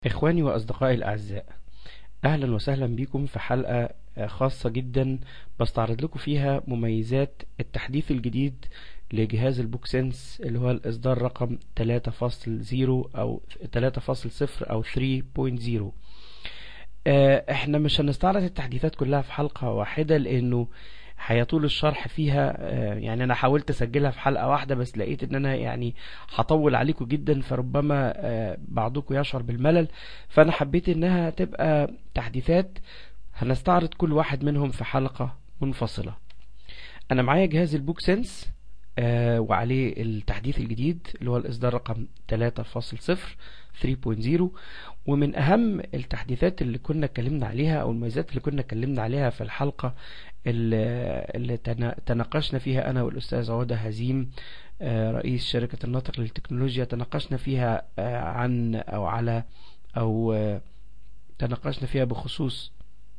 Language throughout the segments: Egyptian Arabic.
إخواني وأصدقائي الأعزاء أهلا وسهلا بكم في حلقة خاصة جدا بستعرض لكم فيها مميزات التحديث الجديد لجهاز البوك سنس اللي هو الإصدار رقم 3.0 أو 3.0 أو 3.0 احنا مش هنستعرض التحديثات كلها في حلقة واحدة لأنه هيطول الشرح فيها يعني انا حاولت اسجلها في حلقة واحدة بس لقيت ان انا يعني هطول عليكم جدا فربما بعضكم يشعر بالملل فانا حبيت انها تبقى تحديثات هنستعرض كل واحد منهم في حلقة منفصلة انا معايا جهاز البوك سنس وعليه التحديث الجديد اللي هو الاصدار رقم 3.0 3.0 ومن اهم التحديثات اللي كنا اتكلمنا عليها او المميزات اللي كنا اتكلمنا عليها في الحلقة اللي تناقشنا فيها انا والاستاذ عودة هزيم رئيس شركة الناطق للتكنولوجيا تناقشنا فيها عن او على او تناقشنا فيها بخصوص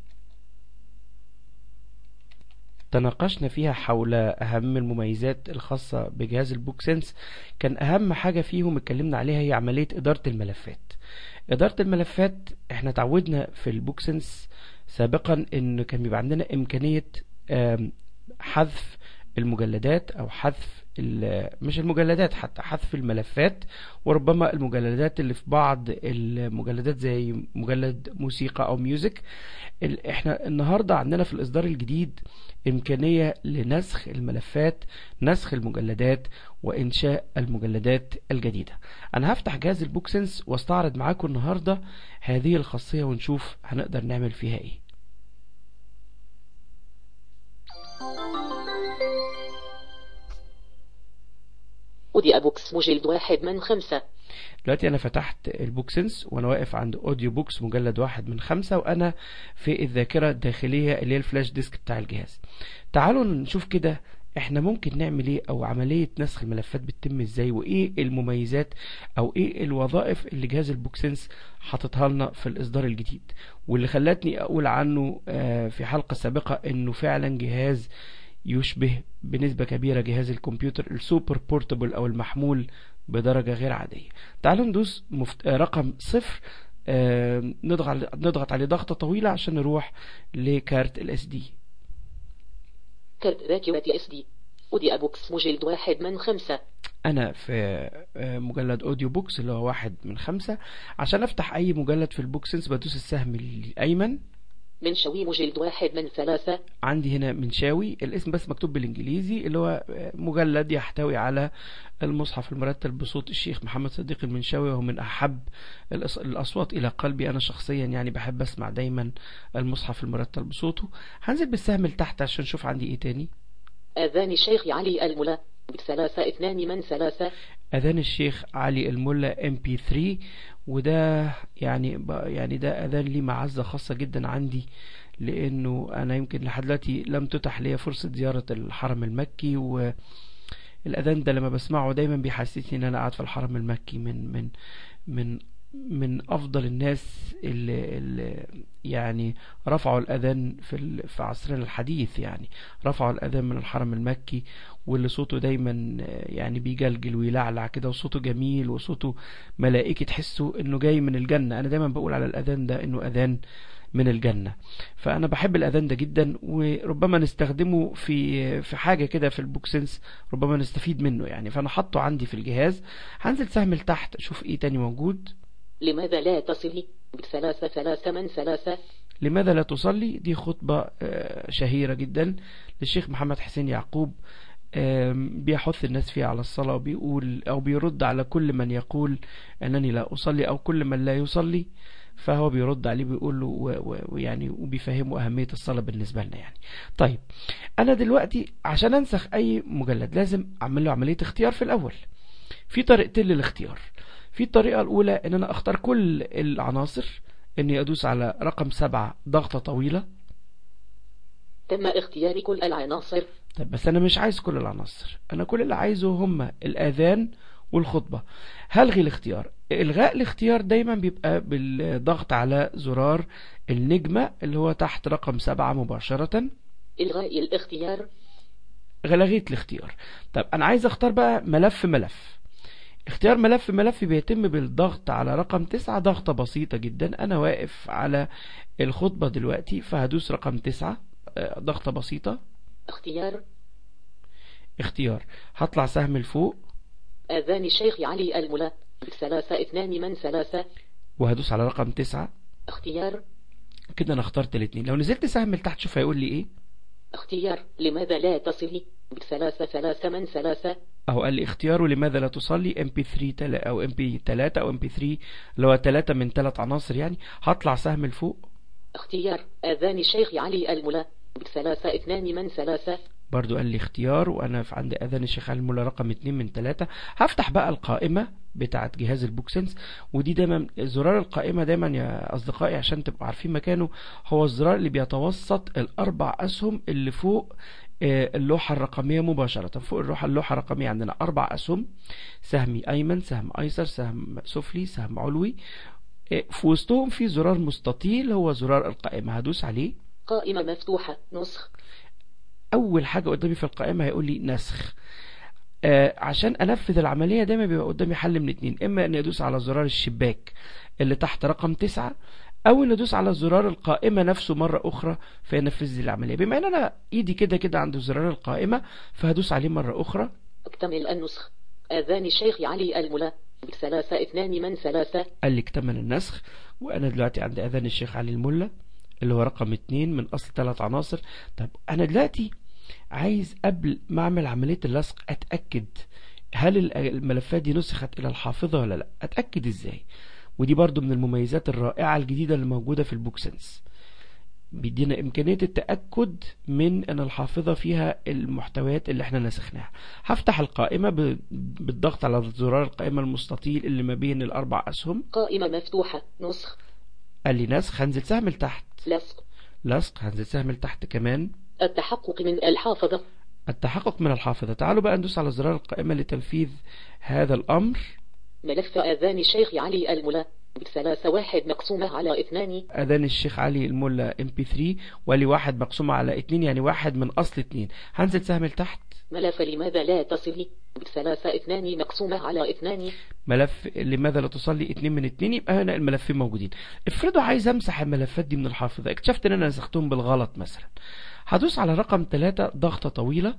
تناقشنا فيها حول أهم المميزات الخاصة بجهاز البوك سنس كان أهم حاجة فيهم اتكلمنا عليها هي عملية إدارة الملفات إدارة الملفات احنا تعودنا في البوك سنس سابقا ان كان بيبقى عندنا إمكانية حذف المجلدات أو حذف مش المجلدات حتى حذف الملفات وربما المجلدات اللي في بعض المجلدات زي مجلد موسيقى او ميوزك احنا النهاردة عندنا في الاصدار الجديد امكانية لنسخ الملفات نسخ المجلدات وانشاء المجلدات الجديدة انا هفتح جهاز البوكسنس واستعرض معاكم النهاردة هذه الخاصية ونشوف هنقدر نعمل فيها ايه أوديو بوكس مجلد واحد من خمسة دلوقتي أنا فتحت البوكسنس وأنا واقف عند أوديو بوكس مجلد واحد من خمسة وأنا في الذاكرة الداخلية اللي هي الفلاش ديسك بتاع الجهاز تعالوا نشوف كده احنا ممكن نعمل ايه او عملية نسخ الملفات بتتم ازاي وايه المميزات او ايه الوظائف اللي جهاز البوكسنس حاططها لنا في الاصدار الجديد واللي خلتني اقول عنه في حلقة سابقة انه فعلا جهاز يشبه بنسبة كبيرة جهاز الكمبيوتر السوبر بورتبل او المحمول بدرجة غير عادية تعالوا ندوس مفت... رقم صفر آه نضغط نضغط عليه ضغطة طويلة عشان نروح لكارت الاس دي كارت ذاكرة اس دي أوديو بوكس مجلد واحد من خمسة انا في مجلد اوديو بوكس اللي هو واحد من خمسة عشان افتح اي مجلد في البوكسنس بدوس السهم الايمن منشوي مجلد واحد من ثلاثة عندي هنا منشاوي الاسم بس مكتوب بالانجليزي اللي هو مجلد يحتوي على المصحف المرتب بصوت الشيخ محمد صديق المنشاوي وهو من احب الاصوات الى قلبي انا شخصيا يعني بحب اسمع دايما المصحف المرتب بصوته هنزل بالسهم لتحت عشان نشوف عندي ايه تاني اذان الشيخ علي الملا بثلاثة اثنان من ثلاثة اذان الشيخ علي الملا ام بي 3 وده يعني يعني ده اذان لي معزه خاصه جدا عندي لانه انا يمكن لحد دلوقتي لم تتح لي فرصه زياره الحرم المكي والاذان ده لما بسمعه دايما بيحسسني ان انا قاعد في الحرم المكي من من من من افضل الناس اللي, اللي يعني رفعوا الاذان في في عصرنا الحديث يعني رفعوا الاذان من الحرم المكي واللي صوته دايما يعني بيجلجل ويلعلع كده وصوته جميل وصوته ملائكي تحسه انه جاي من الجنة انا دايما بقول على الاذان ده انه اذان من الجنة فأنا بحب الأذان ده جدا وربما نستخدمه في في حاجة كده في البوكسنس ربما نستفيد منه يعني فأنا حاطه عندي في الجهاز هنزل سهم لتحت أشوف إيه تاني موجود لماذا لا تصلي بثلاثة ثلاثة من ثلاثة لماذا لا تصلي دي خطبة شهيرة جدا للشيخ محمد حسين يعقوب بيحث الناس فيها على الصلاة وبيقول أو بيرد على كل من يقول أنني لا أصلي أو كل من لا يصلي فهو بيرد عليه بيقول له ويعني وبيفهمه أهمية الصلاة بالنسبة لنا يعني طيب أنا دلوقتي عشان أنسخ أي مجلد لازم أعمل له عملية اختيار في الأول في طريقتين للاختيار في الطريقة الأولى إن أنا أختار كل العناصر إني أدوس على رقم سبعة ضغطة طويلة تم اختيار كل العناصر طيب بس أنا مش عايز كل العناصر أنا كل اللي عايزه هما الآذان والخطبة هلغي الاختيار إلغاء الاختيار دايما بيبقى بالضغط على زرار النجمة اللي هو تحت رقم سبعة مباشرة إلغاء الاختيار لغيت الاختيار طب أنا عايز أختار بقى ملف ملف اختيار ملف ملف بيتم بالضغط على رقم تسعة ضغطة بسيطة جدا انا واقف على الخطبة دلوقتي فهدوس رقم تسعة آه، ضغطة بسيطة اختيار اختيار هطلع سهم لفوق آذان الشيخ علي الملا ثلاثة اثنان من ثلاثة وهدوس على رقم تسعة اختيار كده انا اخترت الاتنين لو نزلت سهم لتحت شوف هيقول لي ايه اختيار لماذا لا تصلي ثلاثة ثلاثة من ثلاثة اهو قال لي اختياره لماذا لا تصلي ام بي 3 تلا او ام بي 3 او ام بي 3 اللي هو 3 من 3 عناصر يعني هطلع سهم لفوق اختيار آذان الشيخ علي الملا ثلاثة اثنان من ثلاثة برضو قال لي اختيار وانا في عند اذان الشيخ علي الملا رقم 2 من 3 هفتح بقى القائمة بتاعة جهاز البوكسنس ودي دايما زرار القائمة دايما يا اصدقائي عشان تبقوا عارفين مكانه هو الزرار اللي بيتوسط الاربع اسهم اللي فوق آه، اللوحة الرقمية مباشرة فوق اللوحة اللوحة الرقمية عندنا أربع أسهم سهمي أيمن سهم أيسر سهم سفلي سهم علوي آه، في وسطهم في زرار مستطيل هو زرار القائمة هدوس عليه قائمة مفتوحة نسخ أول حاجة قدامي في القائمة هيقول لي نسخ آه عشان أنفذ العملية دايما بيبقى قدامي حل من اتنين إما أن أدوس على زرار الشباك اللي تحت رقم تسعة أو أن أدوس على زرار القائمة نفسه مرة أخرى فينفذ لي العملية بما أن أنا إيدي كده كده عند زرار القائمة فهدوس عليه مرة أخرى اكتمل النسخ آذان الشيخ علي الملا ثلاثة اثنان من ثلاثة قال لي اكتمل النسخ وأنا دلوقتي عند أذان الشيخ علي الملا اللي هو رقم اتنين من أصل ثلاث عناصر طب أنا دلوقتي عايز قبل ما أعمل عملية اللصق أتأكد هل ال- الملفات دي نسخت إلى الحافظة ولا لا أتأكد إزاي ودي برضو من المميزات الرائعة الجديدة اللي موجودة في البوكسنس بيدينا إمكانية التأكد من أن الحافظة فيها المحتويات اللي احنا نسخناها هفتح القائمة ب- بالضغط على زرار القائمة المستطيل اللي ما بين الأربع أسهم قائمة مفتوحة نسخ قال لي نسخ هنزل سهم لتحت لصق لصق هنزل سهم لتحت كمان التحقق من الحافظة التحقق من الحافظة تعالوا بقى ندوس على زرار القائمة لتنفيذ هذا الأمر ملف آذان الشيخ علي الملا ثلاثة واحد مقسومة على اثنان أذان الشيخ علي الملا ام بي 3 ولي واحد مقسومة على اتنين يعني واحد من أصل اتنين هنزل سهم لتحت ملف لماذا لا تصلي ثلاثة اثنان مقسومة على اثنان ملف لماذا لا تصلي اتنين من اتنين يبقى هنا الملفين موجودين افرضوا عايز امسح الملفات دي من الحافظة اكتشفت ان انا نسختهم بالغلط مثلا هدوس على رقم ثلاثة ضغطة طويلة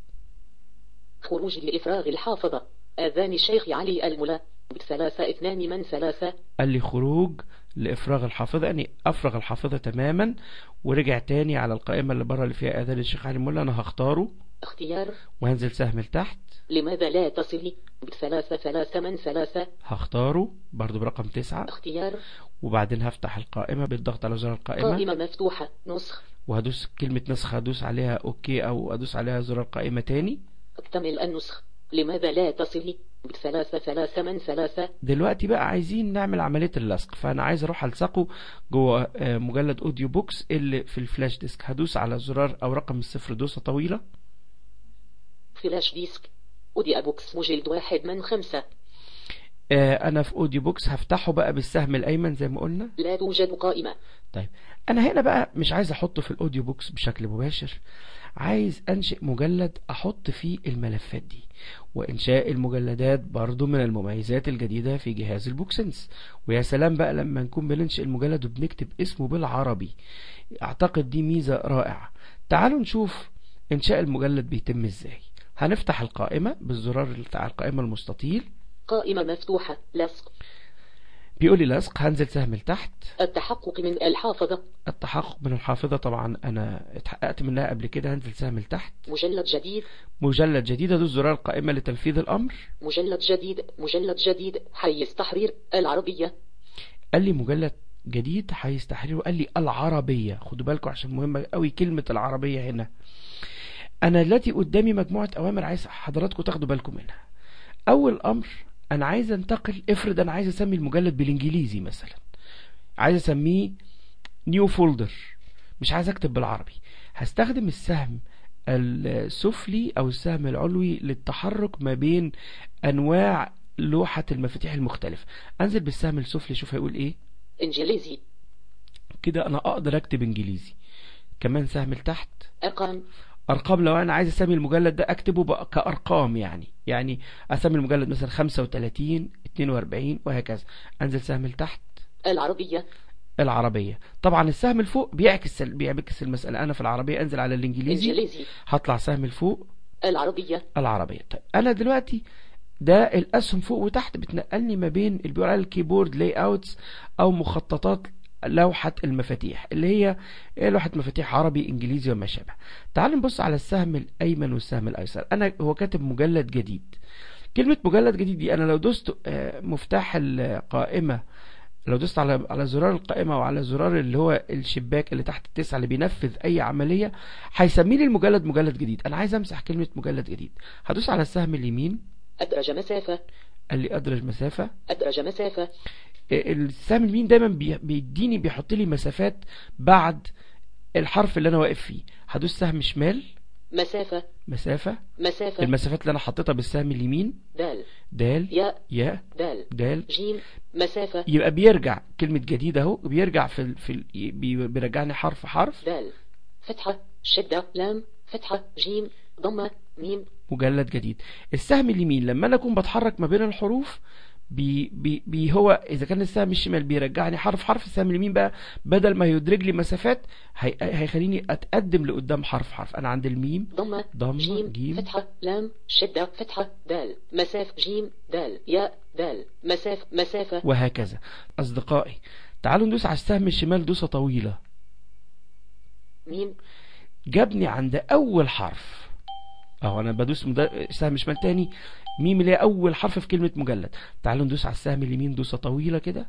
خروج لإفراغ الحافظة آذان الشيخ علي الملا ثلاثة اثنان من ثلاثة قال لي خروج لإفراغ الحافظة يعني أفرغ الحافظة تماما ورجع تاني على القائمة اللي بره اللي فيها أذان الشيخ علي الملا أنا هختاره اختيار وهنزل سهم لتحت لماذا لا تصلي ثلاثة ثلاثة من ثلاثة هختاره برضو برقم تسعة اختيار وبعدين هفتح القائمة بالضغط على زرار القائمة قائمة مفتوحة نسخ وهدوس كلمة نسخ هدوس عليها أوكي أو أدوس عليها زرار القائمة تاني اكتمل النسخ لماذا لا تصلي ثلاثة ثلاثة من ثلاثة دلوقتي بقى عايزين نعمل عملية اللصق فأنا عايز أروح ألصقه جوه آه، مجلد أوديو بوكس اللي في الفلاش ديسك هدوس على زرار أو رقم الصفر دوسة طويلة فلاش ديسك أودي بوكس مجلد واحد من خمسة آه، أنا في أوديو بوكس هفتحه بقى بالسهم الأيمن زي ما قلنا لا توجد قائمة طيب انا هنا بقى مش عايز احطه في الاوديو بوكس بشكل مباشر عايز انشئ مجلد احط فيه الملفات دي وانشاء المجلدات برضو من المميزات الجديدة في جهاز البوكسنس ويا سلام بقى لما نكون بننشئ المجلد وبنكتب اسمه بالعربي اعتقد دي ميزة رائعة تعالوا نشوف انشاء المجلد بيتم ازاي هنفتح القائمة بالزرار بتاع القائمة المستطيل قائمة مفتوحة لصق بيقول لي لصق هنزل سهم لتحت التحقق من الحافظة التحقق من الحافظة طبعا انا اتحققت منها قبل كده هنزل سهم لتحت مجلد جديد مجلد جديد ادوس زرار القائمة لتنفيذ الامر مجلد جديد مجلد جديد حيز تحرير العربية قال لي مجلد جديد حيز تحرير وقال لي العربية خدوا بالكم عشان مهمة قوي كلمة العربية هنا انا دلوقتي قدامي مجموعة اوامر عايز حضراتكم تاخدوا بالكم منها اول امر انا عايز انتقل افرض انا عايز اسمي المجلد بالانجليزي مثلا عايز اسميه نيو فولدر مش عايز اكتب بالعربي هستخدم السهم السفلي او السهم العلوي للتحرك ما بين انواع لوحة المفاتيح المختلفة انزل بالسهم السفلي شوف هيقول ايه إنجليزي كده انا اقدر اكتب انجليزي كمان سهم لتحت أرقام ارقام لو انا عايز اسمي المجلد ده اكتبه بقى كارقام يعني يعني اسمي المجلد مثلا 35 42 وهكذا انزل سهم لتحت العربية العربية طبعا السهم الفوق بيعكس بيعكس المسألة انا في العربية انزل على الانجليزي إنجليزي هطلع سهم الفوق العربية العربية طيب انا دلوقتي ده الاسهم فوق وتحت بتنقلني ما بين اللي بيقول عليها الكيبورد لاي اوتس او مخططات لوحة المفاتيح اللي هي لوحة مفاتيح عربي انجليزي وما شابه تعال نبص على السهم الايمن والسهم الايسر انا هو كاتب مجلد جديد كلمة مجلد جديد دي انا لو دوست آه، مفتاح القائمة لو دوست على على زرار القائمة وعلى زرار اللي هو الشباك اللي تحت التسعة اللي بينفذ أي عملية هيسمي لي المجلد مجلد جديد أنا عايز أمسح كلمة مجلد جديد هدوس على السهم اليمين أدرج مسافة قال لي أدرج مسافة أدرج مسافة السهم اليمين دايما بي- بيديني بيحط لي مسافات بعد الحرف اللي أنا واقف فيه هدوس سهم شمال مسافة مسافة مسافة المسافات اللي أنا حطيتها بالسهم اليمين دال دال ياء ياء دال دال جيم مسافة يبقى بيرجع كلمة جديد اهو بيرجع في ال... في ال... بي- بيرجعني حرف حرف دال فتحة شدة لام فتحة جيم ضمة ميم مجلد جديد السهم اليمين لما انا اكون بتحرك ما بين الحروف بي بي بي هو اذا كان السهم الشمال بيرجعني حرف حرف السهم اليمين بقى بدل ما يدرج لي مسافات هي هيخليني اتقدم لقدام حرف حرف انا عند الميم ضمة ضمة جيم جيم فتحة لام شدة فتحة دال مسافة جيم دال ياء دال مسافة مسافة وهكذا اصدقائي تعالوا ندوس على السهم الشمال دوسة طويلة ميم جابني عند اول حرف اهو انا بدوس مد... سهم شمال تاني ميم اللي هي اول حرف في كلمة مجلد تعالوا ندوس على السهم اليمين دوسة طويلة كده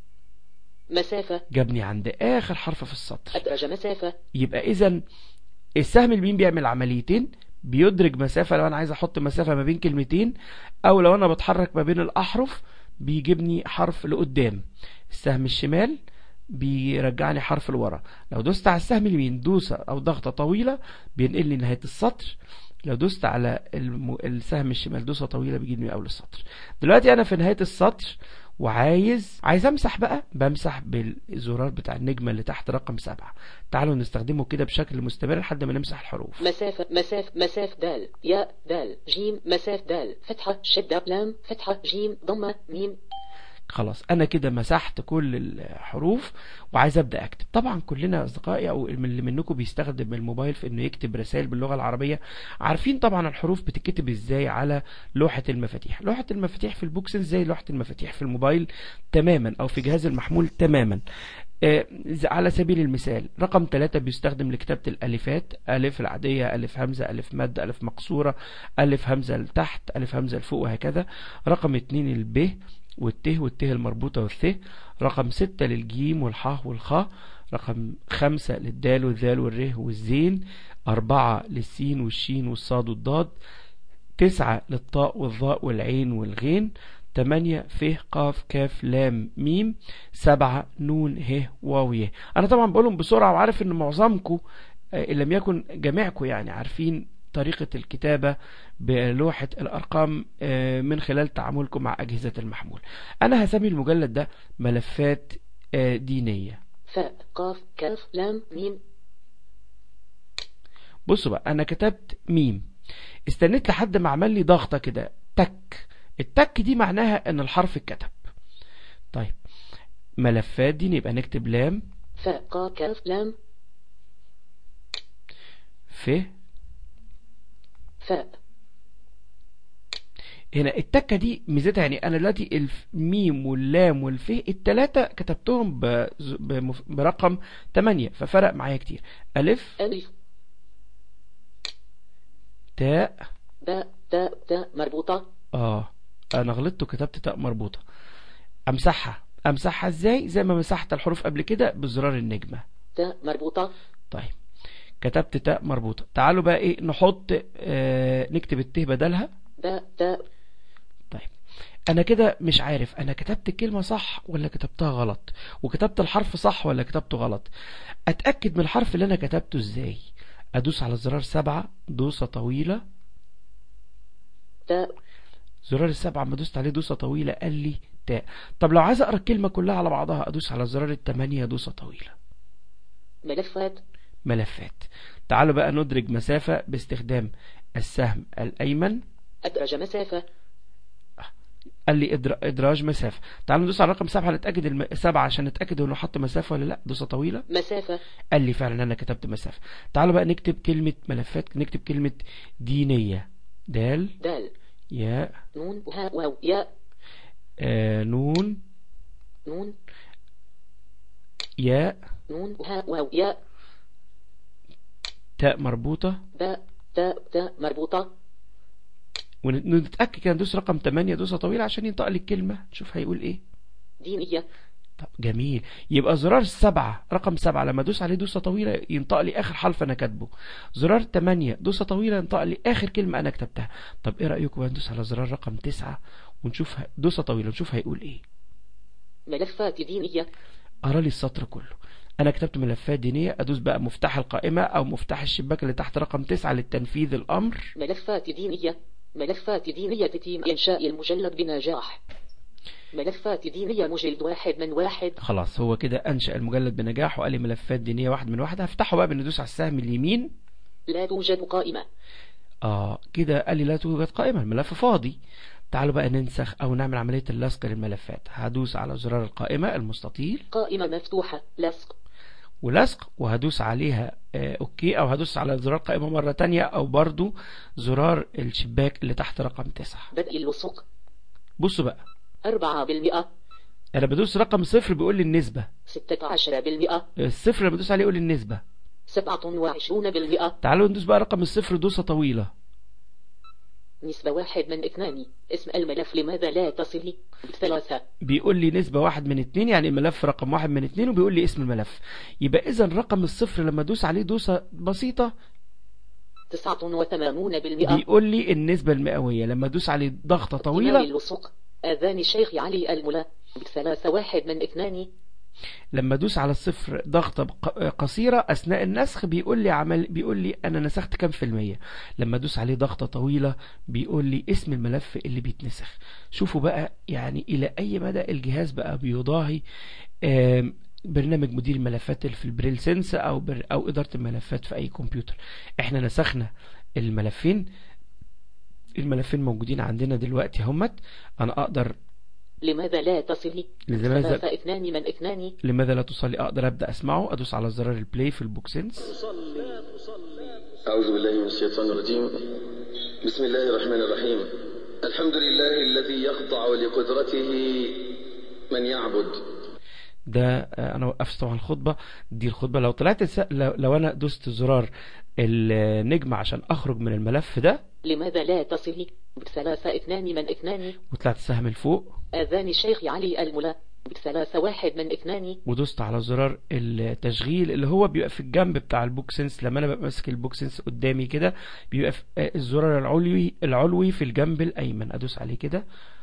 مسافة جابني عند اخر حرف في السطر أدرج مسافة يبقى اذا السهم اليمين بيعمل عمليتين بيدرج مسافة لو انا عايز احط مسافة ما بين كلمتين او لو انا بتحرك ما بين الاحرف بيجيبني حرف لقدام السهم الشمال بيرجعني حرف لورا لو دوست على السهم اليمين دوسة او ضغطة طويلة بينقلني نهاية السطر لو دوست على الم... السهم الشمال دوسة طويلة بيجيبني اول السطر دلوقتي انا في نهاية السطر وعايز عايز امسح بقى بمسح بالزرار بتاع النجمة اللي تحت رقم سبعة تعالوا نستخدمه كده بشكل مستمر لحد ما نمسح الحروف مسافة مسافة مسافة دال ياء دال جيم مسافة دال فتحة شدة لام فتحة جيم ضمة ميم خلاص انا كده مسحت كل الحروف وعايز ابدا اكتب طبعا كلنا اصدقائي او اللي منكم بيستخدم الموبايل في انه يكتب رسائل باللغه العربيه عارفين طبعا الحروف بتتكتب ازاي على لوحه المفاتيح لوحه المفاتيح في البوكسل زي لوحه المفاتيح في الموبايل تماما او في جهاز المحمول تماما آه، على سبيل المثال رقم ثلاثة بيستخدم لكتابة الألفات ألف العادية ألف همزة ألف مد ألف مقصورة ألف همزة لتحت ألف همزة لفوق وهكذا رقم اتنين الب والته والته المربوطة والث رقم ستة للجيم والحاء والخاء رقم خمسة للدال والذال والره والزين أربعة للسين والشين والصاد والضاد تسعة للطاء والظاء والعين والغين تمانية ف قاف كاف لام ميم سبعة نون ه واو ي أنا طبعا بقولهم بسرعة وعارف إن معظمكم آه، إن لم يكن جميعكم يعني عارفين طريقة الكتابة بلوحة الأرقام آه، من خلال تعاملكم مع أجهزة المحمول أنا هسمي المجلد ده ملفات آه، دينية فاء قاف كاف لام ميم بصوا بقى أنا كتبت ميم استنيت لحد ما عمل لي ضغطة كده تك التك دي معناها ان الحرف اتكتب طيب ملفات دي يبقى نكتب لام فاء قاف كاف لام ف فاء هنا التكة دي ميزتها يعني انا دلوقتي الميم واللام والف التلاتة كتبتهم بز- بمف- برقم 8 ففرق معايا كتير الف ألف تاء باء تاء تاء مربوطة اه انا غلطت وكتبت تاء مربوطة امسحها امسحها ازاي زي ما مسحت الحروف قبل كده بزرار النجمة تاء مربوطة طيب كتبت تاء مربوطة تعالوا بقى ايه نحط آه نكتب الت بدلها باء تاء طيب انا كده مش عارف انا كتبت الكلمة صح ولا كتبتها غلط وكتبت الحرف صح ولا كتبته غلط اتأكد من الحرف اللي انا كتبته ازاي ادوس على زرار سبعة دوسة طويلة تاء زرار السبعة ما دوست عليه دوسة طويلة قال لي تاء طب لو عايز اقرا الكلمة كلها على بعضها ادوس على زرار التمانية دوسة طويلة ملفات ملفات تعالوا بقى ندرج مسافة باستخدام السهم الأيمن أدرج مسافة قال لي إدر- إدراج مسافة تعالوا ندوس على رقم سبعة نتأكد الم... سبعة عشان نتأكد إنه حط مسافة ولا لأ دوسة طويلة مسافة قال لي فعلا أنا كتبت مسافة تعالوا بقى نكتب كلمة ملفات نكتب كلمة دينية دال دال ياء نون وها واو ياء آه نون نون ياء نون وها واو ياء تاء مربوطة باء تاء تاء مربوطة ونتأكد كده ندوس رقم 8 دوسة طويلة عشان ينطق لي الكلمة نشوف هيقول ايه دينية طب جميل يبقى زرار سبعة رقم سبعة لما ادوس عليه دوسة طويلة ينطق لي اخر حرف انا كاتبه زرار تمانية دوسة طويلة ينطق لي اخر كلمة انا كتبتها طب ايه رأيكم بقى ندوس على زرار رقم تسعة ونشوف ه- دوسة طويلة نشوف هيقول ايه ملفات دينية قرا لي السطر كله انا كتبت ملفات دينية ادوس بقى مفتاح القائمة او مفتاح الشباك اللي تحت رقم تسعة للتنفيذ الامر ملفات دينية ملفات دينية تيم إنشاء المجلد بنجاح ملفات دينية مجلد واحد من واحد خلاص هو كده انشأ المجلد بنجاح وقال لي ملفات دينية واحد من واحد هفتحه بقى بندوس على السهم اليمين لا توجد قائمة اه كده قال لي لا توجد قائمة الملف فاضي تعالوا بقى ننسخ او نعمل عملية اللصق للملفات هدوس على زرار القائمة المستطيل قائمة مفتوحة لصق ولصق وهدوس عليها آه اوكي او هدوس على زرار القائمة مرة تانية او برضو زرار الشباك اللي تحت رقم تسعة بدء اللصق بصوا بقى أربعة بالمئة انا بدوس رقم صفر بيقول لي النسبة ستة عشر بالمئة الصفر لما بدوس عليه يقول لي النسبة سبعة وعشرون بالمئة تعالوا ندوس بقى رقم الصفر دوسة طويلة نسبة واحد من اثنان اسم الملف لماذا لا تصل ثلاثة بيقول لي نسبة واحد من اتنين يعني الملف رقم واحد من اتنين وبيقول لي اسم الملف يبقى اذا رقم الصفر لما ادوس عليه دوسة بسيطة تسعة وثمانون بالمئة بيقول لي النسبة المئوية لما ادوس عليه ضغطة إمام طويلة اللصق آذان الشيخ علي الملا ثلاثة واحد من اثنان لما ادوس على الصفر ضغطة بق- قصيرة اثناء النسخ بيقول لي عمل بيقول لي انا نسخت كام في المية لما ادوس عليه ضغطة طويلة بيقول لي اسم الملف اللي بيتنسخ شوفوا بقى يعني الى اي مدى الجهاز بقى بيضاهي آم، برنامج مدير الملفات اللي في البريل سنس او بر او ادارة الملفات في اي كمبيوتر احنا نسخنا الملفين الملفين موجودين عندنا دلوقتي همت انا اقدر لماذا لا تصل لماذا ثلاثة اثنان من اثنان لماذا لا تصلي اقدر ابدا اسمعه ادوس على زرار البلاي في البوكسنس أعوذ بالله من الشيطان الرجيم بسم الله الرحمن الرحيم الحمد لله الذي يخضع لقدرته من يعبد ده آه، انا وقفت طبعا الخطبه دي الخطبه لو طلعت الس... لو, لو انا دوست زرار النجم عشان اخرج من الملف ده لماذا لا تصل ثلاثة اثنان من اثنان وطلعت السهم لفوق آذان الشيخ علي الملا ثلاثة واحد من اثنان ودوست على زرار التشغيل اللي هو بيبقى في الجنب بتاع البوكسنس لما انا ببقى ماسك البوكسنس قدامي كده بيبقى في آه، الزرار العلوي العلوي في الجنب الايمن ادوس عليه كده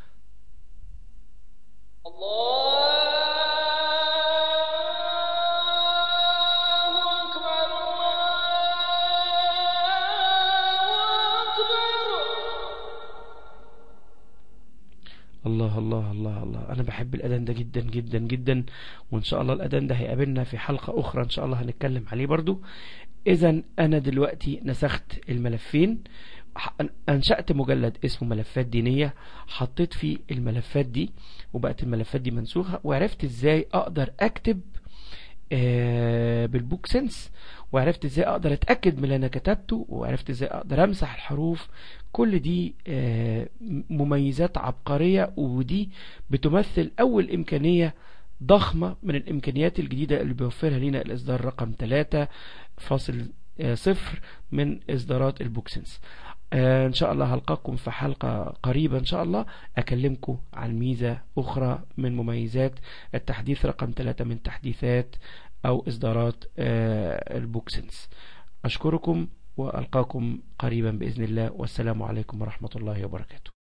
الله الله الله الله انا بحب الاذان ده جدا جدا جدا وان شاء الله الاذان ده هيقابلنا في حلقة اخرى ان شاء الله هنتكلم عليه برضو اذا انا دلوقتي نسخت الملفين ح- انشأت مجلد اسمه ملفات دينية حطيت فيه الملفات دي وبقت الملفات دي منسوخة وعرفت ازاي اقدر اكتب آه، بالبوك سنس وعرفت ازاي اقدر اتاكد من اللي انا كتبته وعرفت ازاي اقدر امسح الحروف كل دي آه، مميزات عبقريه ودي بتمثل اول امكانيه ضخمه من الامكانيات الجديده اللي بيوفرها لنا الاصدار رقم 3 فاصل آه، صفر من اصدارات البوكسنس آه، ان شاء الله هلقاكم في حلقة قريبة ان شاء الله اكلمكم عن ميزة اخرى من مميزات التحديث رقم 3 من تحديثات او اصدارات آه، البوكسنس اشكركم والقاكم قريبا باذن الله والسلام عليكم ورحمة الله وبركاته